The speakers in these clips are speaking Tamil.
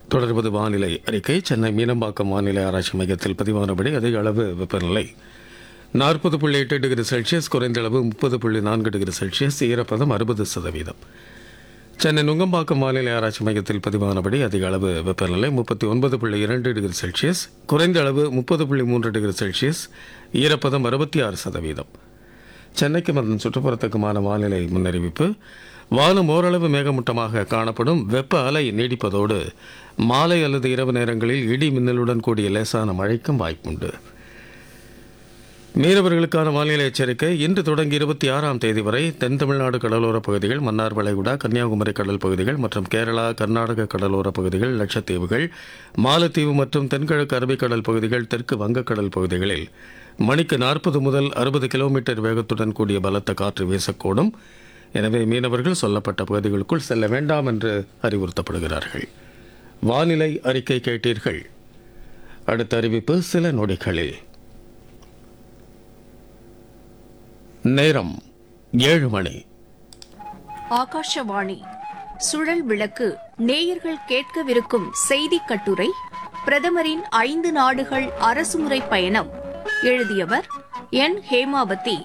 தொடர்வது வானிலை அறிக்கை சென்னை மீனம்பாக்கம் வானிலை ஆராய்ச்சி மையத்தில் பதிவானபடி அதிக அளவு வெப்பநிலை நாற்பது புள்ளி எட்டு டிகிரி செல்சியஸ் குறைந்த அளவு முப்பது புள்ளி நான்கு டிகிரி செல்சியஸ் ஈரப்பதம் அறுபது சதவீதம் சென்னை நுங்கம்பாக்கம் வானிலை ஆராய்ச்சி மையத்தில் பதிவானபடி அதிக அளவு வெப்பநிலை முப்பத்தி ஒன்பது புள்ளி இரண்டு டிகிரி செல்சியஸ் குறைந்த அளவு முப்பது புள்ளி மூன்று டிகிரி செல்சியஸ் ஈரப்பதம் அறுபத்தி ஆறு சதவீதம் சென்னைக்கு மற்றும் சுற்றுப்புறத்துக்குமான வானிலை முன்னறிவிப்பு வானம் ஓரளவு மேகமூட்டமாக காணப்படும் வெப்ப அலை நீடிப்பதோடு மாலை அல்லது இரவு நேரங்களில் இடி மின்னலுடன் கூடிய லேசான மழைக்கும் வாய்ப்புண்டு மீனவர்களுக்கான வானிலை எச்சரிக்கை இன்று தொடங்கி இருபத்தி ஆறாம் தேதி வரை தென் தமிழ்நாடு கடலோரப் பகுதிகள் மன்னார் வளைகுடா கன்னியாகுமரி கடல் பகுதிகள் மற்றும் கேரளா கர்நாடக கடலோரப் பகுதிகள் லட்சத்தீவுகள் மாலத்தீவு மற்றும் தென்கிழக்கு அரபிக்கடல் பகுதிகள் தெற்கு வங்கக்கடல் பகுதிகளில் மணிக்கு நாற்பது முதல் அறுபது கிலோமீட்டர் வேகத்துடன் கூடிய பலத்த காற்று வீசக்கூடும் எனவே மீனவர்கள் சொல்லப்பட்ட பகுதிகளுக்குள் செல்ல வேண்டாம் என்று அறிவுறுத்தப்படுகிறார்கள் வானிலை அறிக்கை கேட்டீர்கள் அடுத்த அறிவிப்பு சில நொடிகளில் நேரம் ஏழு மணி ஆகாஷவாணி சுழல் விளக்கு நேயர்கள் கேட்கவிருக்கும் செய்தி கட்டுரை பிரதமரின் ஐந்து நாடுகள் அரசுமுறை பயணம் எழுதியவர் என் ஹேமாவதி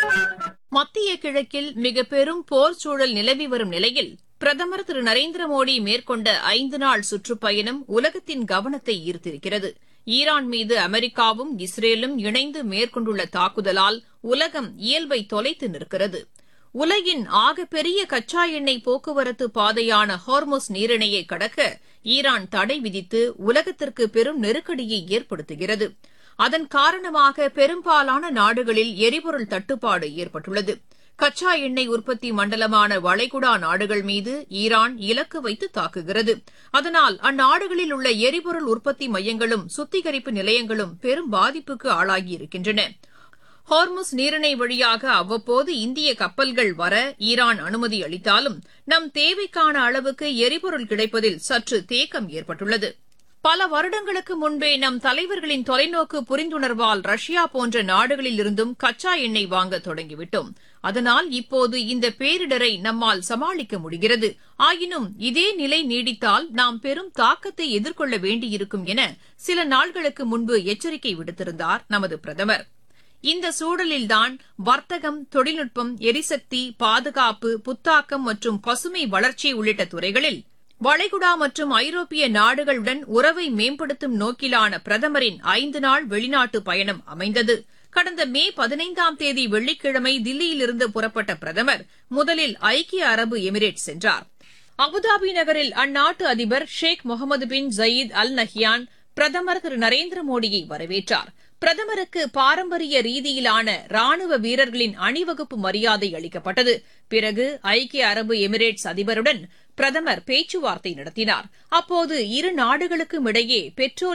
மத்திய கிழக்கில் மிக பெரும் போர் சூழல் நிலவி வரும் நிலையில் பிரதமர் திரு நரேந்திர மோடி மேற்கொண்ட ஐந்து நாள் சுற்றுப்பயணம் உலகத்தின் கவனத்தை ஈர்த்திருக்கிறது ஈரான் மீது அமெரிக்காவும் இஸ்ரேலும் இணைந்து மேற்கொண்டுள்ள தாக்குதலால் உலகம் இயல்பை தொலைத்து நிற்கிறது உலகின் ஆகப்பெரிய கச்சா எண்ணெய் போக்குவரத்து பாதையான ஹார்மோஸ் நீரிணையை கடக்க ஈரான் தடை விதித்து உலகத்திற்கு பெரும் நெருக்கடியை ஏற்படுத்துகிறது அதன் காரணமாக பெரும்பாலான நாடுகளில் எரிபொருள் தட்டுப்பாடு ஏற்பட்டுள்ளது கச்சா எண்ணெய் உற்பத்தி மண்டலமான வளைகுடா நாடுகள் மீது ஈரான் இலக்கு வைத்து தாக்குகிறது அதனால் அந்நாடுகளில் உள்ள எரிபொருள் உற்பத்தி மையங்களும் சுத்திகரிப்பு நிலையங்களும் பெரும் பாதிப்புக்கு ஆளாகியிருக்கின்றன ஹார்முஸ் நீரிணை வழியாக அவ்வப்போது இந்திய கப்பல்கள் வர ஈரான் அனுமதி அளித்தாலும் நம் தேவைக்கான அளவுக்கு எரிபொருள் கிடைப்பதில் சற்று தேக்கம் ஏற்பட்டுள்ளது பல வருடங்களுக்கு முன்பே நம் தலைவர்களின் தொலைநோக்கு புரிந்துணர்வால் ரஷ்யா போன்ற நாடுகளில் இருந்தும் கச்சா எண்ணெய் வாங்க தொடங்கிவிட்டோம் அதனால் இப்போது இந்த பேரிடரை நம்மால் சமாளிக்க முடிகிறது ஆயினும் இதே நிலை நீடித்தால் நாம் பெரும் தாக்கத்தை எதிர்கொள்ள வேண்டியிருக்கும் என சில நாள்களுக்கு முன்பு எச்சரிக்கை விடுத்திருந்தார் நமது பிரதமர் இந்த சூழலில்தான் வர்த்தகம் தொழில்நுட்பம் எரிசக்தி பாதுகாப்பு புத்தாக்கம் மற்றும் பசுமை வளர்ச்சி உள்ளிட்ட துறைகளில் வளைகுடா மற்றும் ஐரோப்பிய நாடுகளுடன் உறவை மேம்படுத்தும் நோக்கிலான பிரதமரின் ஐந்து நாள் வெளிநாட்டு பயணம் அமைந்தது கடந்த மே பதினைந்தாம் தேதி வெள்ளிக்கிழமை தில்லியிலிருந்து புறப்பட்ட பிரதமர் முதலில் ஐக்கிய அரபு எமிரேட் சென்றார் அபுதாபி நகரில் அந்நாட்டு அதிபர் ஷேக் முகமது பின் ஜயீத் அல் நஹ்யான் பிரதமர் திரு நரேந்திர மோடியை வரவேற்றார் பிரதமருக்கு பாரம்பரிய ரீதியிலான ராணுவ வீரர்களின் அணிவகுப்பு மரியாதை அளிக்கப்பட்டது பிறகு ஐக்கிய அரபு எமிரேட்ஸ் அதிபருடன் பிரதமர் பேச்சுவார்த்தை நடத்தினார் அப்போது இரு நாடுகளுக்கும் இடையே பெட்ரோல்